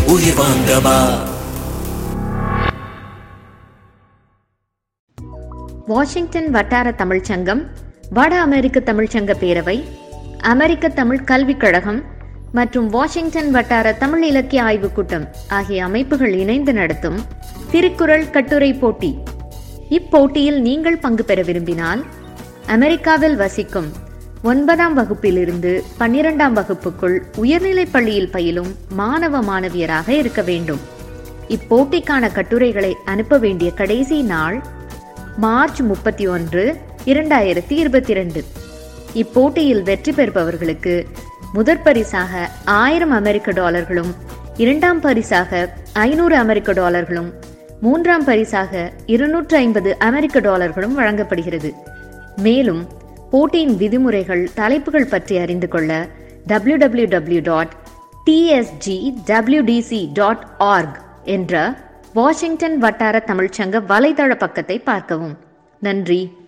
உயிர் வாங்கவா வாஷிங்டன் வட்டார தமிழ்ச் சங்கம் வட அமெரிக்க தமிழ்ச்சங்க பேரவை அமெரிக்க தமிழ் கல்விக் கழகம் மற்றும் வாஷிங்டன் வட்டார தமிழ் இலக்கிய ஆய்வுக் கூட்டம் ஆகிய அமைப்புகள் இணைந்து நடத்தும் திருக்குறள் கட்டுரை போட்டி இப்போட்டியில் நீங்கள் பங்கு பெற விரும்பினால் அமெரிக்காவில் வசிக்கும் ஒன்பதாம் வகுப்பிலிருந்து பன்னிரெண்டாம் வகுப்புக்குள் உயர்நிலைப் பள்ளியில் பயிலும் மாணவ மாணவியராக இருக்க வேண்டும் இப்போட்டிக்கான கட்டுரைகளை அனுப்ப வேண்டிய கடைசி நாள் மார்ச் முப்பத்தி ஒன்று இரண்டாயிரத்தி இருபத்தி ரெண்டு இப்போட்டியில் வெற்றி பெறுபவர்களுக்கு முதற் பரிசாக ஆயிரம் அமெரிக்க டாலர்களும் இரண்டாம் பரிசாக ஐநூறு அமெரிக்க டாலர்களும் மூன்றாம் பரிசாக இருநூற்று ஐம்பது அமெரிக்க டாலர்களும் வழங்கப்படுகிறது மேலும் போட்டியின் விதிமுறைகள் தலைப்புகள் பற்றி அறிந்து கொள்ள W W W dot TSG WDC dot org என்ற வாஷிங்டன் வட்டார தமிழ்ச்சங்க வலைதள பக்கத்தை பார்க்கவும் நன்றி